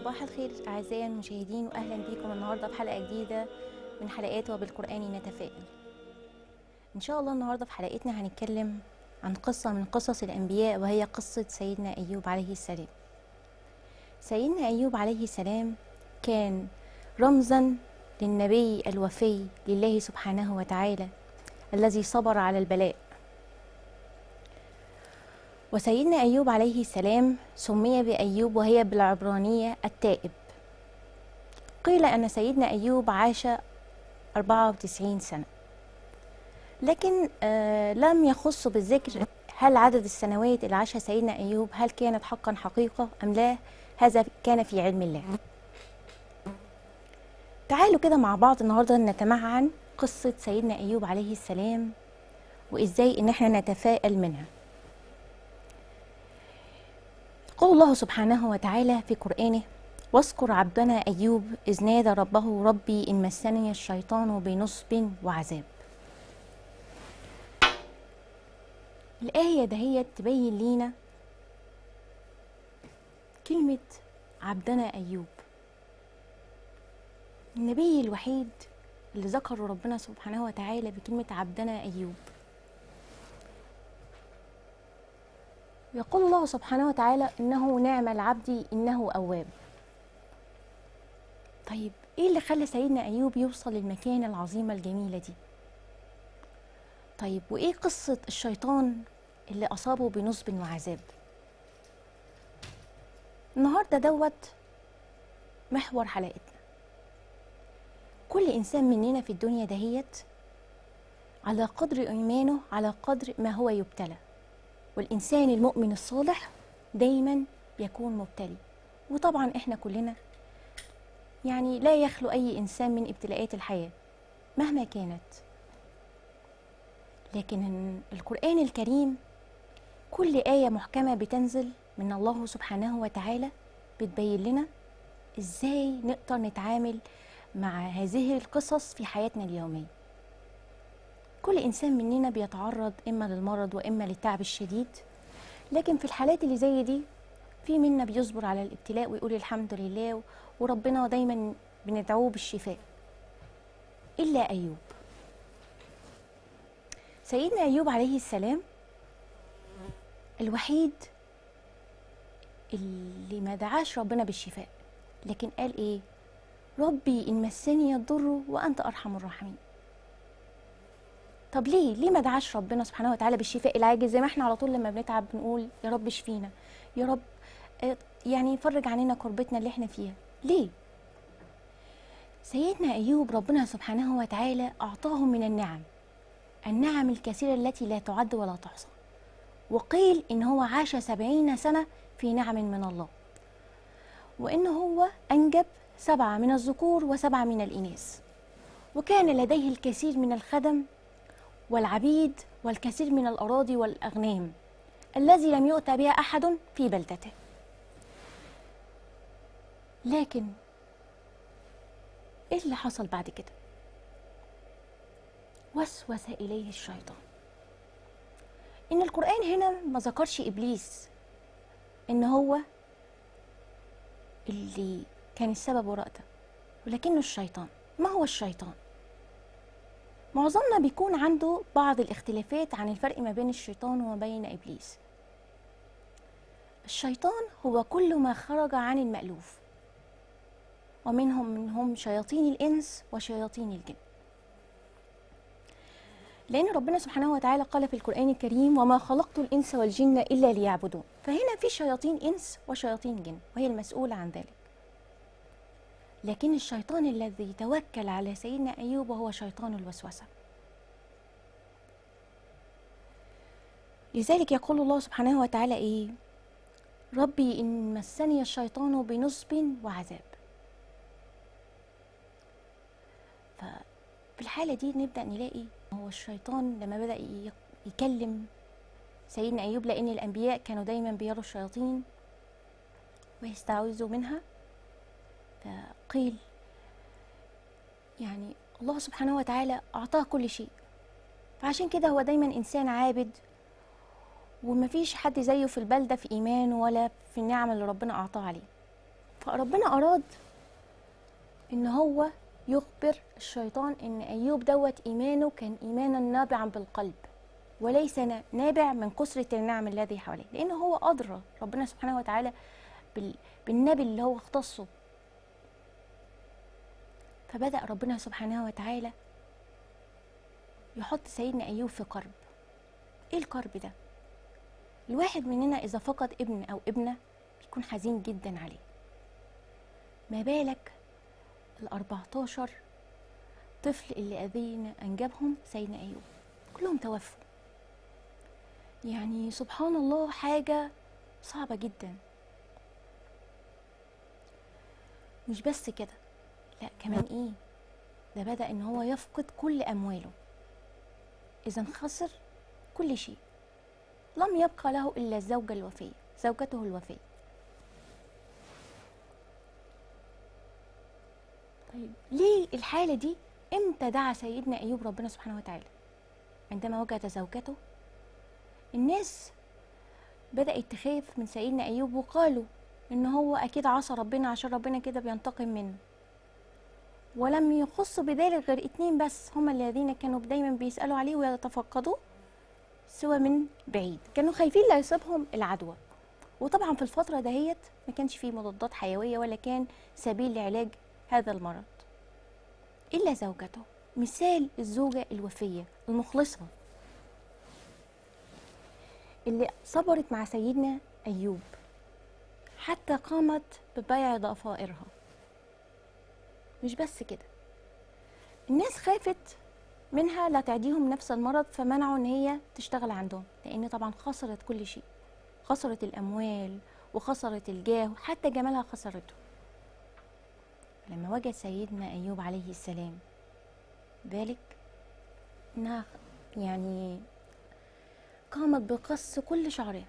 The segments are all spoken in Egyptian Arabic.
صباح الخير أعزائي المشاهدين وأهلا بكم النهاردة في حلقة جديدة من حلقات وبالقرآن نتفائل إن شاء الله النهاردة في حلقتنا هنتكلم عن قصة من قصص الأنبياء وهي قصة سيدنا أيوب عليه السلام سيدنا أيوب عليه السلام كان رمزا للنبي الوفي لله سبحانه وتعالى الذي صبر على البلاء وسيدنا أيوب عليه السلام سمي بأيوب وهي بالعبرانية التائب قيل أن سيدنا أيوب عاش 94 سنة لكن آه لم يخص بالذكر هل عدد السنوات اللي عاشها سيدنا أيوب هل كانت حقا حقيقة أم لا هذا كان في علم الله تعالوا كده مع بعض النهاردة نتمعن قصة سيدنا أيوب عليه السلام وإزاي إن احنا نتفائل منها قول الله سبحانه وتعالى في قرآنه واذكر عبدنا أيوب إذ نادى ربه ربي إن مسني الشيطان بنصب وعذاب الآية دهيت تبين لينا كلمة عبدنا أيوب النبي الوحيد اللي ذكره ربنا سبحانه وتعالى بكلمة عبدنا أيوب يقول الله سبحانه وتعالى إنه نعم العبد إنه أواب طيب إيه اللي خلى سيدنا أيوب يوصل للمكانة العظيمة الجميلة دي طيب وإيه قصة الشيطان اللي أصابه بنصب وعذاب النهاردة دوت محور حلقتنا كل إنسان مننا في الدنيا دهيت على قدر إيمانه على قدر ما هو يبتلى والإنسان المؤمن الصالح دايما يكون مبتلي وطبعا إحنا كلنا يعني لا يخلو أي إنسان من ابتلاءات الحياة مهما كانت لكن القرآن الكريم كل آية محكمة بتنزل من الله سبحانه وتعالى بتبين لنا إزاي نقدر نتعامل مع هذه القصص في حياتنا اليومية كل إنسان مننا بيتعرض إما للمرض وإما للتعب الشديد لكن في الحالات اللي زي دي في منا بيصبر على الابتلاء ويقول الحمد لله وربنا دايما بندعوه بالشفاء إلا أيوب سيدنا أيوب عليه السلام الوحيد اللي ما دعاش ربنا بالشفاء لكن قال إيه ربي إن مسني الضر وأنت أرحم الراحمين طب ليه ليه ما دعاش ربنا سبحانه وتعالى بالشفاء العاجل زي ما احنا على طول لما بنتعب بنقول يا رب اشفينا يا رب يعني فرج عننا كربتنا اللي احنا فيها ليه سيدنا ايوب ربنا سبحانه وتعالى اعطاه من النعم النعم الكثيرة التي لا تعد ولا تحصى وقيل ان هو عاش سبعين سنة في نعم من الله وان هو انجب سبعة من الذكور وسبعة من الإناث وكان لديه الكثير من الخدم والعبيد والكثير من الأراضي والأغنام الذي لم يؤتى بها أحد في بلدته لكن إيه اللي حصل بعد كده وسوس إليه الشيطان إن القرآن هنا ما ذكرش إبليس إن هو اللي كان السبب وراء ده ولكنه الشيطان ما هو الشيطان معظمنا بيكون عنده بعض الاختلافات عن الفرق ما بين الشيطان وما بين ابليس الشيطان هو كل ما خرج عن المألوف ومنهم منهم شياطين الإنس وشياطين الجن لأن ربنا سبحانه وتعالى قال في القرآن الكريم وما خلقت الإنس والجن إلا ليعبدون فهنا في شياطين إنس وشياطين جن وهي المسؤولة عن ذلك لكن الشيطان الذي توكل على سيدنا أيوب وهو شيطان الوسوسة لذلك يقول الله سبحانه وتعالى إيه ربي إن مسني الشيطان بنصب وعذاب ففي الحالة دي نبدأ نلاقي هو الشيطان لما بدأ يكلم سيدنا أيوب لأن الأنبياء كانوا دايما بيروا الشياطين ويستعوذوا منها فقيل يعني الله سبحانه وتعالى أعطاه كل شيء فعشان كده هو دايما إنسان عابد ومفيش حد زيه في البلدة في إيمانه ولا في النعم اللي ربنا أعطاه عليه فربنا أراد إن هو يخبر الشيطان إن أيوب دوت إيمانه كان إيمانا نابعا بالقلب وليس نا- نابع من كثرة النعم الذي حواليه لأن هو أدرى ربنا سبحانه وتعالى بال- بالنبي اللي هو اختصه فبدأ ربنا سبحانه وتعالى يحط سيدنا أيوب في كرب إيه الكرب ده؟ الواحد مننا إذا فقد ابن أو ابنة بيكون حزين جدا عليه ما بالك الأربعتاشر طفل اللي أذين أنجبهم سيدنا أيوب كلهم توفوا يعني سبحان الله حاجة صعبة جدا مش بس كده لا كمان ايه ده بدأ ان هو يفقد كل امواله اذا خسر كل شيء لم يبقى له الا الزوجة الوفية زوجته الوفية طيب ليه الحالة دي امتى دعا سيدنا ايوب ربنا سبحانه وتعالى عندما وجد زوجته الناس بدأت تخاف من سيدنا أيوب وقالوا إن هو أكيد عصى ربنا عشان ربنا كده بينتقم منه ولم يخص بذلك غير اتنين بس هما الذين كانوا دايما بيسألوا عليه ويتفقدوه سوى من بعيد كانوا خايفين لا يصيبهم العدوى وطبعا في الفترة دهيت ما كانش فيه مضادات حيوية ولا كان سبيل لعلاج هذا المرض إلا زوجته مثال الزوجة الوفية المخلصة اللي صبرت مع سيدنا أيوب حتى قامت ببيع ضفائرها مش بس كده الناس خافت منها لا تعديهم نفس المرض فمنعوا ان هي تشتغل عندهم لان طبعا خسرت كل شيء خسرت الاموال وخسرت الجاه وحتى جمالها خسرته لما وجد سيدنا ايوب عليه السلام ذلك انها يعني قامت بقص كل شعرها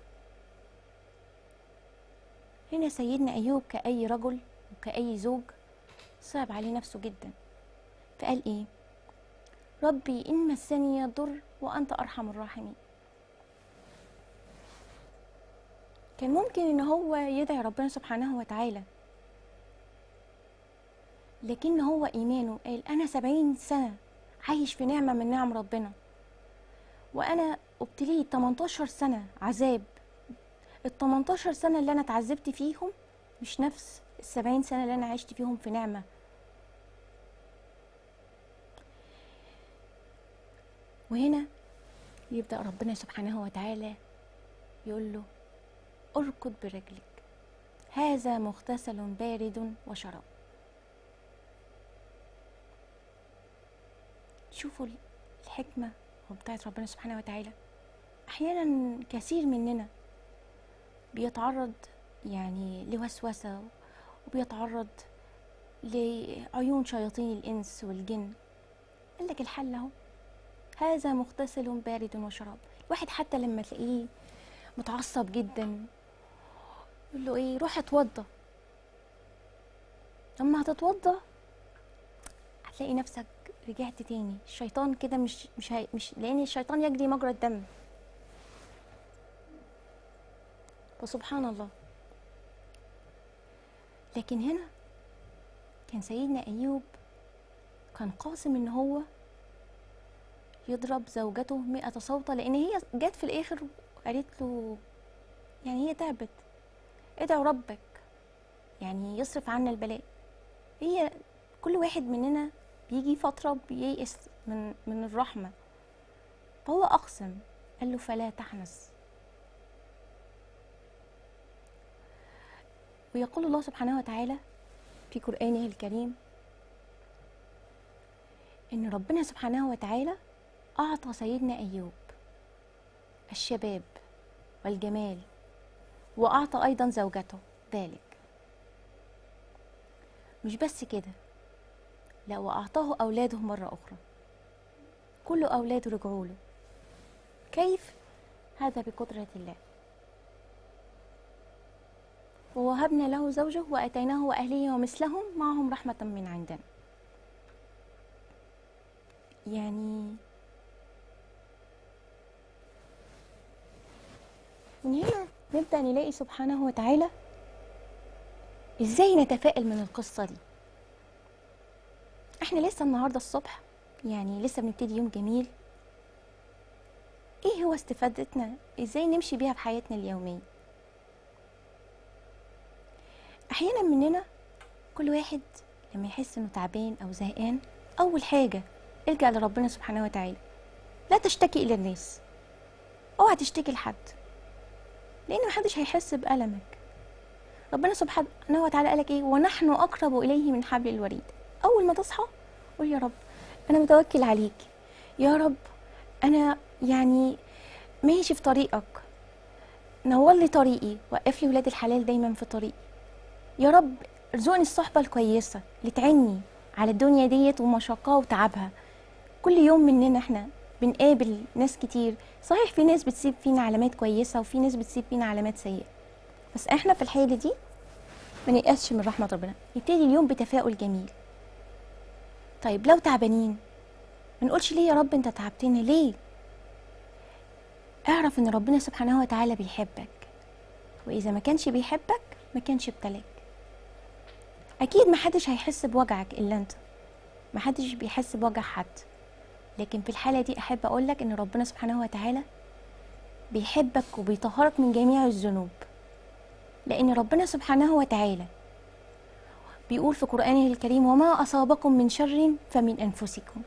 هنا سيدنا أيوب كأي رجل وكأي زوج صعب عليه نفسه جدا فقال إيه ربي إن مسني الضر وأنت أرحم الراحمين كان ممكن إن هو يدعي ربنا سبحانه وتعالى لكن هو إيمانه قال أنا سبعين سنة عايش في نعمة من نعم ربنا وأنا ابتليت 18 سنة عذاب ال 18 سنة اللي أنا اتعذبت فيهم مش نفس ال 70 سنة اللي أنا عشت فيهم في نعمة وهنا يبدأ ربنا سبحانه وتعالى يقول له اركض برجلك هذا مغتسل بارد وشراب شوفوا الحكمة بتاعت ربنا سبحانه وتعالى أحيانا كثير مننا بيتعرض يعني لوسوسة وبيتعرض لعيون شياطين الإنس والجن قال لك الحل أهو هذا مغتسل بارد وشراب الواحد حتى لما تلاقيه متعصب جدا يقول له ايه روح اتوضى لما هتتوضى هتلاقي نفسك رجعت تاني الشيطان كده مش مش هي مش لان الشيطان يجري مجرى الدم فسبحان الله لكن هنا كان سيدنا ايوب كان قاسم ان هو يضرب زوجته مئة صوتة لان هي جت في الاخر وقالت له يعني هي تعبت ادعوا ربك يعني يصرف عنا البلاء هي كل واحد مننا بيجي فترة بييأس من من الرحمة فهو أقسم قال له فلا تحنس ويقول الله سبحانه وتعالى في قرآنه الكريم إن ربنا سبحانه وتعالى أعطى سيدنا أيوب الشباب والجمال وأعطى أيضا زوجته ذلك مش بس كده لا وأعطاه أولاده مرة أخرى كل أولاده رجعوا له كيف هذا بقدرة الله ووهبنا له زوجه وأتيناه وأهله ومثلهم معهم رحمة من عندنا يعني من هنا نبدأ نلاقي سبحانه وتعالى ازاي نتفائل من القصة دي احنا لسه النهاردة الصبح يعني لسه بنبتدي يوم جميل ايه هو استفادتنا ازاي نمشي بيها في حياتنا اليومية احيانا مننا كل واحد لما يحس انه تعبان او زهقان اول حاجة الجأ لربنا سبحانه وتعالى لا تشتكي الى الناس اوعى تشتكي لحد لان محدش هيحس بألمك ربنا سبحانه وتعالى قالك ايه ونحن اقرب اليه من حبل الوريد اول ما تصحى قول يا رب انا متوكل عليك يا رب انا يعني ماشي في طريقك نور لي طريقي وقف لي ولاد الحلال دايما في طريقي يا رب ارزقني الصحبه الكويسه اللي تعني على الدنيا ديت ومشقها وتعبها كل يوم مننا احنا بنقابل ناس كتير صحيح في ناس بتسيب فينا علامات كويسه وفي ناس بتسيب فينا علامات سيئه بس احنا في الحاله دي ما نيأسش من رحمه ربنا نبتدي اليوم بتفاؤل جميل طيب لو تعبانين ما نقولش ليه يا رب انت تعبتني ليه اعرف ان ربنا سبحانه وتعالى بيحبك واذا ما كانش بيحبك ما كانش ابتلاك اكيد محدش هيحس بوجعك الا انت محدش بيحس بوجع حد لكن في الحاله دي احب اقولك ان ربنا سبحانه وتعالى بيحبك وبيطهرك من جميع الذنوب لان ربنا سبحانه وتعالى بيقول في قرآنه الكريم وما أصابكم من شر فمن أنفسكم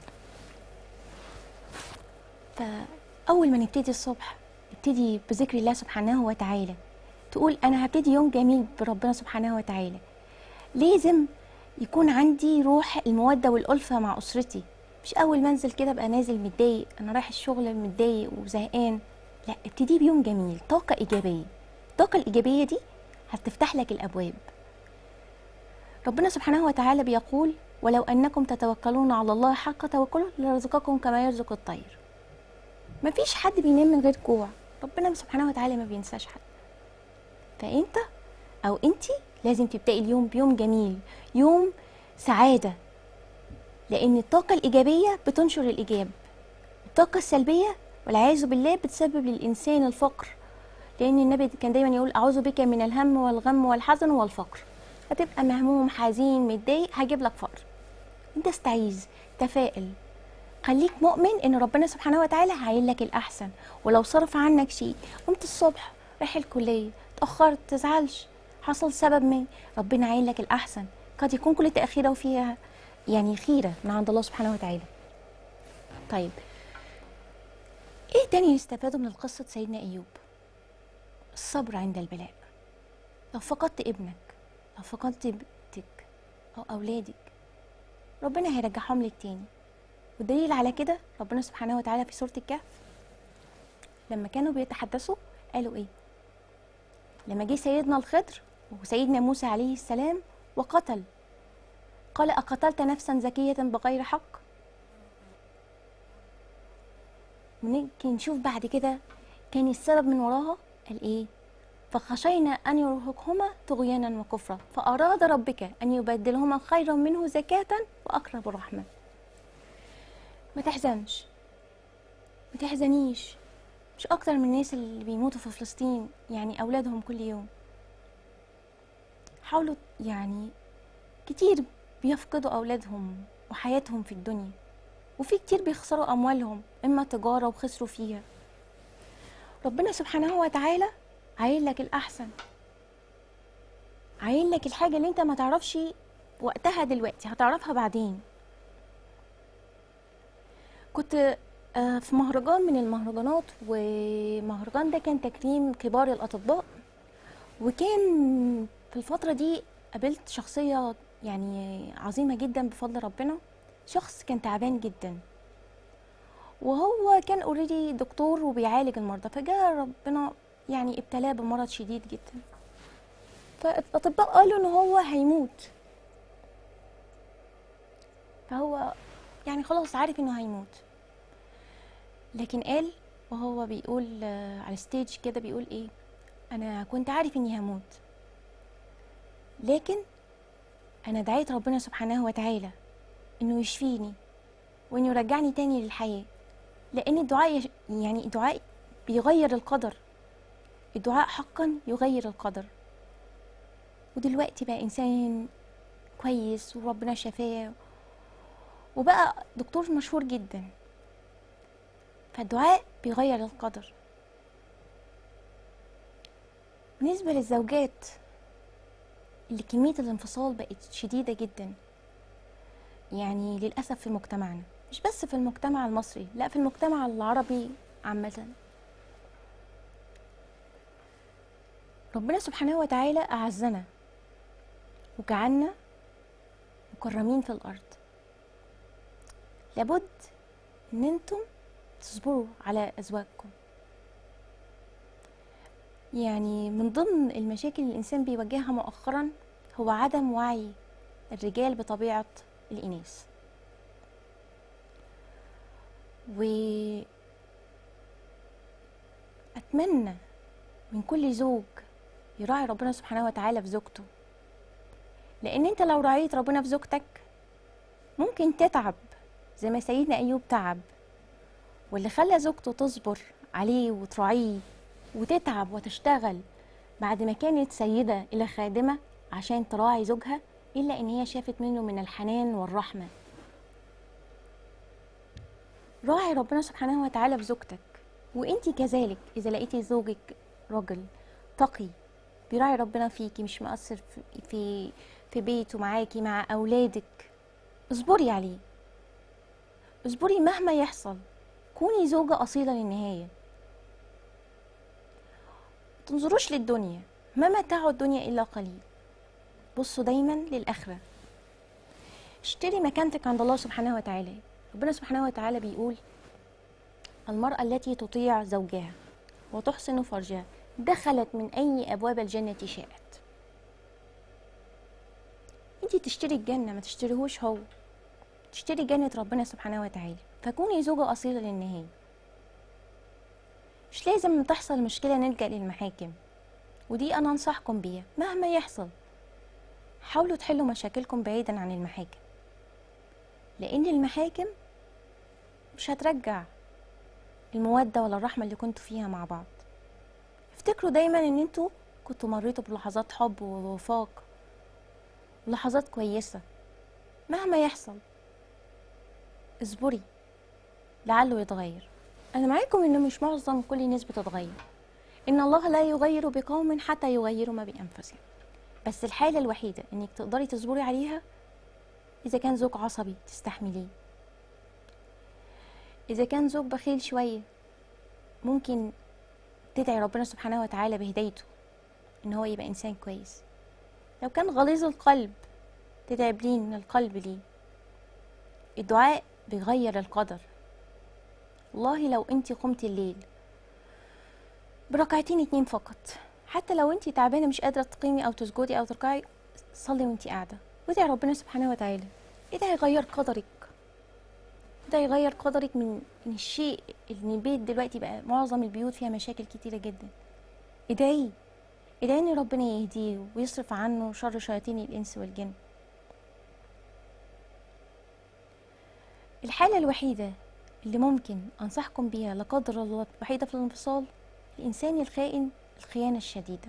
فأول ما نبتدي الصبح نبتدي بذكر الله سبحانه وتعالى تقول أنا هبتدي يوم جميل بربنا سبحانه وتعالى لازم يكون عندي روح المودة والألفة مع أسرتي مش أول ما أنزل كده أبقى نازل متضايق أنا رايح الشغل متضايق وزهقان لا ابتدي بيوم جميل طاقة إيجابية الطاقة الإيجابية دي هتفتح لك الأبواب ربنا سبحانه وتعالى بيقول ولو أنكم تتوكلون على الله حق توكله لرزقكم كما يرزق الطير مفيش حد بينام من غير جوع ربنا سبحانه وتعالى ما بينساش حد فانت او انتي لازم تبدأي اليوم بيوم جميل يوم سعادة لأن الطاقة الإيجابية بتنشر الإيجاب الطاقة السلبية والعياذ بالله بتسبب للإنسان الفقر لأن النبي كان دايما يقول أعوذ بك من الهم والغم والحزن والفقر هتبقى مهموم حزين متضايق هجيب لك فقر انت استعيذ تفائل خليك مؤمن ان ربنا سبحانه وتعالى هيعين لك الاحسن ولو صرف عنك شيء قمت الصبح رايح الكليه اتاخرت تزعلش حصل سبب ما ربنا عين لك الاحسن قد يكون كل تاخيره وفيها يعني خيره من عند الله سبحانه وتعالى طيب ايه تاني يستفادوا من قصه سيدنا ايوب الصبر عند البلاء لو فقدت ابنك لو فقدت بنتك او اولادك ربنا هيرجعهم لك تاني والدليل على كده ربنا سبحانه وتعالى في سورة الكهف لما كانوا بيتحدثوا قالوا ايه لما جه سيدنا الخضر وسيدنا موسى عليه السلام وقتل قال أقتلت نفسا زكية بغير حق ونيجي نشوف بعد كده كان السبب من وراها قال ايه فخشينا أن يرهقهما طغيانا وكفرا فأراد ربك أن يبدلهما خيرا منه زكاة وأقرب رحمة ما تحزنش ما تحزنيش مش أكتر من الناس اللي بيموتوا في فلسطين يعني أولادهم كل يوم حاولوا يعني كتير بيفقدوا أولادهم وحياتهم في الدنيا وفي كتير بيخسروا أموالهم إما تجارة وخسروا فيها ربنا سبحانه وتعالى عاين لك الأحسن عاين لك الحاجة اللي انت ما تعرفش وقتها دلوقتي هتعرفها بعدين كنت آه، في مهرجان من المهرجانات ومهرجان ده كان تكريم كبار الأطباء وكان في الفترة دي قابلت شخصية يعني عظيمة جدا بفضل ربنا شخص كان تعبان جدا وهو كان اوريدي دكتور وبيعالج المرضى فجاء ربنا يعني ابتلاه بمرض شديد جدا فالاطباء قالوا ان هو هيموت فهو يعني خلاص عارف انه هيموت لكن قال وهو بيقول آه، على الستيج كده بيقول ايه انا كنت عارف اني هموت لكن انا دعيت ربنا سبحانه وتعالى انه يشفيني وانه يرجعني تاني للحياه لان الدعاء يش- يعني الدعاء بيغير القدر الدعاء حقا يغير القدر ودلوقتي بقى انسان كويس وربنا شفاه وبقى دكتور مشهور جدا فالدعاء بيغير القدر بالنسبة للزوجات اللي كمية الانفصال بقت شديدة جدا يعني للأسف في مجتمعنا مش بس في المجتمع المصري لا في المجتمع العربي عامة ربنا سبحانه وتعالى أعزنا وجعلنا مكرمين في الأرض لابد إن انتم تصبروا على أزواجكم يعني من ضمن المشاكل اللي الإنسان بيواجهها مؤخرا هو عدم وعي الرجال بطبيعة الإناث وأتمنى من كل زوج يراعي ربنا سبحانه وتعالى في زوجته لأن أنت لو راعيت ربنا في زوجتك ممكن تتعب زي ما سيدنا أيوب تعب واللي خلى زوجته تصبر عليه وتراعيه وتتعب وتشتغل بعد ما كانت سيدة إلى خادمة عشان تراعي زوجها إلا إن هي شافت منه من الحنان والرحمة راعي ربنا سبحانه وتعالى في زوجتك وانتي كذلك إذا لقيتي زوجك راجل تقي بيراعي ربنا فيكي مش مقصر في في, في بيته معاكي مع أولادك اصبري عليه اصبري مهما يحصل كوني زوجة أصيلة للنهاية تنظروش للدنيا ما متاع الدنيا إلا قليل بصوا دايما للآخرة اشتري مكانتك عند الله سبحانه وتعالى ربنا سبحانه وتعالى بيقول المرأة التي تطيع زوجها وتحسن فرجها دخلت من أي أبواب الجنة شاءت انتي تشتري الجنة ما تشتريهوش هو تشتري جنة ربنا سبحانه وتعالى فكوني زوجة أصيلة للنهاية مش لازم تحصل مشكلة نلجأ للمحاكم ودي أنا أنصحكم بيها مهما يحصل حاولوا تحلوا مشاكلكم بعيدا عن المحاكم لأن المحاكم مش هترجع المودة ولا الرحمة اللي كنتوا فيها مع بعض افتكروا دايما ان انتوا كنتوا مريتوا بلحظات حب ووفاق ولحظات كويسة مهما يحصل اصبري لعله يتغير انا معاكم ان مش معظم كل الناس بتتغير ان الله لا يغير بقوم حتى يغيروا ما بانفسهم بس الحاله الوحيده انك تقدري تصبري عليها اذا كان زوج عصبي تستحمليه اذا كان زوج بخيل شويه ممكن تدعي ربنا سبحانه وتعالى بهدايته ان هو يبقى انسان كويس لو كان غليظ القلب تدعي بلين من القلب ليه الدعاء بيغير القدر والله لو انت قمت الليل بركعتين اتنين فقط حتى لو انت تعبانه مش قادره تقيمي او تسجدي او تركعي صلي وانت قاعده وادعي ربنا سبحانه وتعالى ادعي يغير قدرك ادعي يغير قدرك من من الشيء ان البيت دلوقتي بقى معظم البيوت فيها مشاكل كتيره جدا ادعي ادعي ان ربنا يهديه ويصرف عنه شر شياطين الانس والجن الحاله الوحيده اللي ممكن أنصحكم بيها لا قدر الله وحيدة في الانفصال الإنسان الخائن الخيانة الشديدة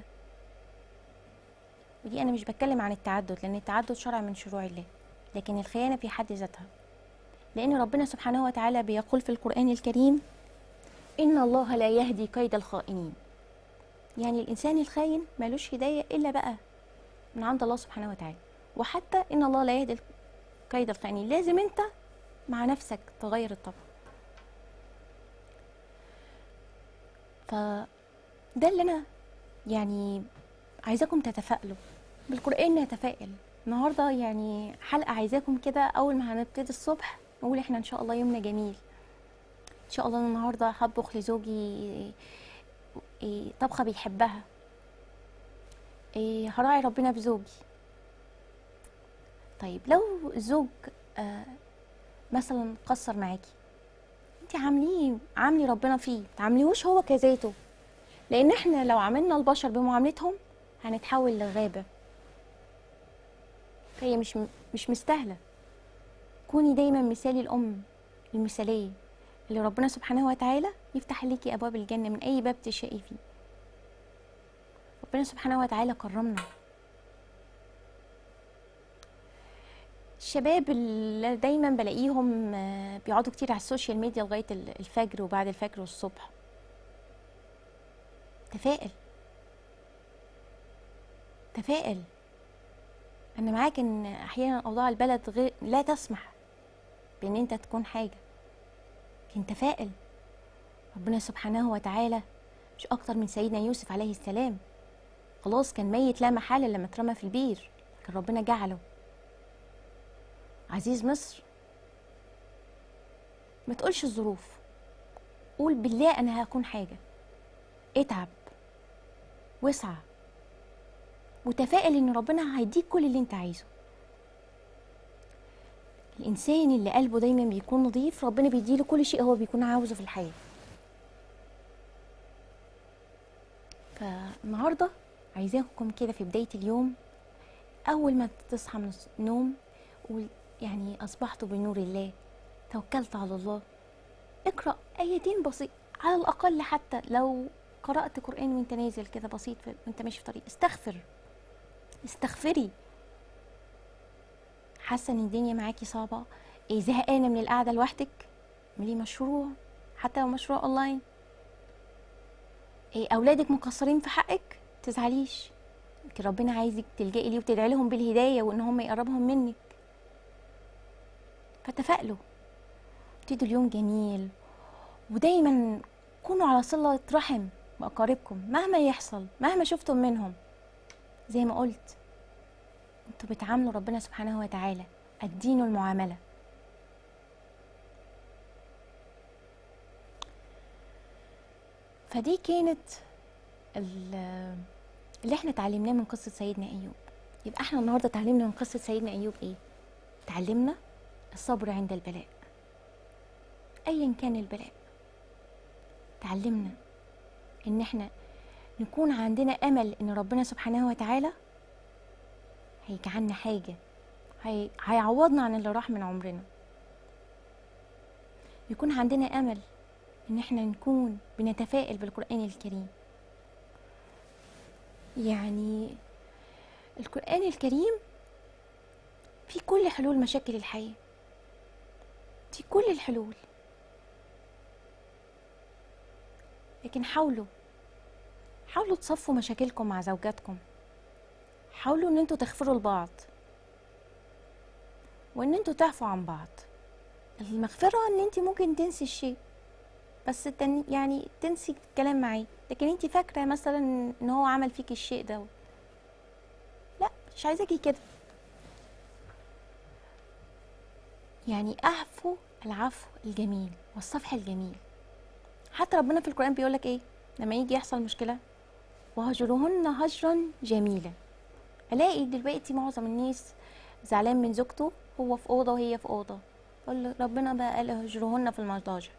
ودي أنا مش بتكلم عن التعدد لأن التعدد شرع من شروع الله لكن الخيانة في حد ذاتها لأن ربنا سبحانه وتعالى بيقول في القرآن الكريم إن الله لا يهدي كيد الخائنين يعني الإنسان الخاين مالوش هداية إلا بقى من عند الله سبحانه وتعالى وحتى إن الله لا يهدي كيد الخائنين لازم أنت مع نفسك تغير الطبع فده اللي انا يعني عايزاكم تتفائلوا بالقران نتفائل النهارده يعني حلقه عايزاكم كده اول ما هنبتدي الصبح نقول احنا ان شاء الله يومنا جميل ان شاء الله أنا النهارده هطبخ لزوجي إيه طبخه بيحبها إيه هراعي ربنا في زوجي طيب لو الزوج آه مثلا قصر معاكي انت عامليه عاملي ربنا فيه تعامليهوش هو كذاته لان احنا لو عملنا البشر بمعاملتهم هنتحول لغابه فهي مش مش مستاهله كوني دايما مثالي الام المثاليه اللي ربنا سبحانه وتعالى يفتح ليكي ابواب الجنه من اي باب تشائي فيه ربنا سبحانه وتعالى كرمنا الشباب اللي دايما بلاقيهم آه، بيقعدوا كتير على السوشيال ميديا لغاية ال- الفجر وبعد الفجر والصبح تفائل تفائل انا معاك ان احيانا اوضاع البلد غير لا تسمح بان انت تكون حاجة لكن تفائل ربنا سبحانه وتعالى مش اكتر من سيدنا يوسف عليه السلام خلاص كان ميت لا محالة لما اترمى في البير لكن ربنا جعله عزيز مصر ما تقولش الظروف قول بالله انا هكون حاجة اتعب واسعى وتفائل ان ربنا هيديك كل اللي انت عايزه الانسان اللي قلبه دايما بيكون نظيف ربنا بيديله كل شيء هو بيكون عاوزه في الحياه فالنهارده عايزاكم كده في بدايه اليوم اول ما تصحى من النوم قول يعني اصبحت بنور الله توكلت على الله اقرا ايتين بسيط على الاقل حتى لو قرات قران وانت نازل كده بسيط في- وانت ماشي في طريق استغفر استغفري حاسه ان الدنيا معاكي صعبه إيه زهقانه من القعده لوحدك اعملي مشروع حتى لو مشروع اونلاين إيه اولادك مقصرين في حقك تزعليش لكن ربنا عايزك تلجئي ليه وتدعي لهم بالهدايه وان هم يقربهم منك فتفائلوا ابتدوا اليوم جميل ودايما كونوا على صله رحم باقاربكم مهما يحصل مهما شفتم منهم زي ما قلت انتوا بتعاملوا ربنا سبحانه وتعالى الدين المعامله فدي كانت ال- اللي احنا اتعلمناه من قصه سيدنا ايوب يبقى احنا النهارده اتعلمنا من قصه سيدنا ايوب ايه اتعلمنا الصبر عند البلاء ايا كان البلاء اتعلمنا ان احنا نكون عندنا امل ان ربنا سبحانه وتعالى هيجعلنا حاجه هي... هيعوضنا عن اللي راح من عمرنا يكون عندنا امل ان احنا نكون بنتفائل بالقران الكريم يعني القران الكريم في كل حلول مشاكل الحياه في كل الحلول لكن حاولوا حاولوا تصفوا مشاكلكم مع زوجاتكم حاولوا ان انتوا تغفروا لبعض وان انتوا تعفوا عن بعض المغفرة ان انت ممكن تنسي الشيء بس تن يعني تنسي الكلام معاه لكن انت فاكرة مثلا ان هو عمل فيك الشيء ده لا مش عايزاكي كده يعني اعفوا العفو الجميل والصفح الجميل حتى ربنا في القرآن بيقولك ايه لما يجي يحصل مشكلة وهجرهن هجرا جميلا الاقي دلوقتي معظم الناس زعلان من زوجته هو في اوضه وهي في اوضه قال له ربنا بقى قال هجرهن في المضاجع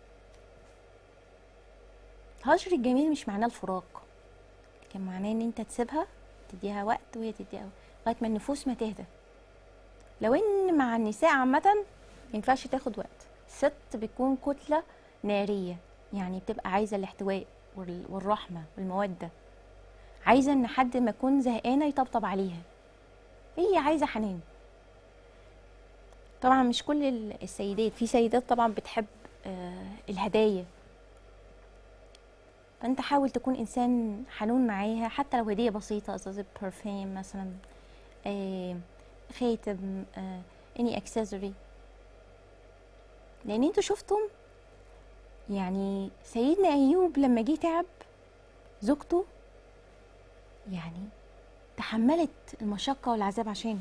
الهجر الجميل مش معناه الفراق لكن معناه ان انت تسيبها تديها وقت وهي تديها وقت لغايه ما النفوس ما تهدى لو ان مع النساء عامه ما ينفعش تاخد وقت الست بتكون كتله ناريه يعني بتبقى عايزه الاحتواء وال- والرحمه والموده عايزه ان حد ما يكون زهقانه يطبطب عليها هي عايزه حنان طبعا مش كل ال- السيدات في سيدات طبعا بتحب آه، الهدايا فانت حاول تكون انسان حنون معاها حتى لو هديه بسيطه ازازه برفيم مثلا آه، خاتم اني اكسسوري لان انتوا شفتم يعني سيدنا ايوب لما جه تعب زوجته يعني تحملت المشقة والعذاب عشانه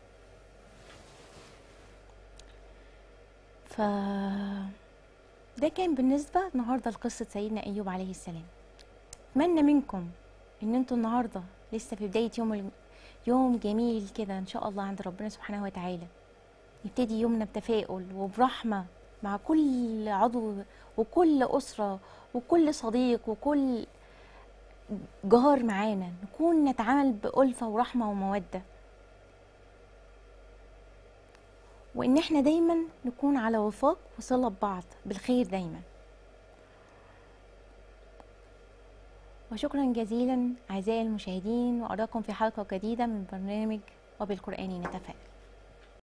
ف ده كان بالنسبة النهاردة لقصة سيدنا أيوب عليه السلام أتمنى منكم إن انتوا النهاردة لسه في بداية يوم الم- يوم جميل كده إن شاء الله عند ربنا سبحانه وتعالى يبتدي يومنا بتفاؤل وبرحمة مع كل عضو وكل أسرة وكل صديق وكل جار معانا نكون نتعامل بألفة ورحمة ومودة وإن احنا دايما نكون على وفاق وصلة ببعض بالخير دايما وشكرا جزيلا أعزائي المشاهدين وأراكم في حلقة جديدة من برنامج وبالقرآن نتفائل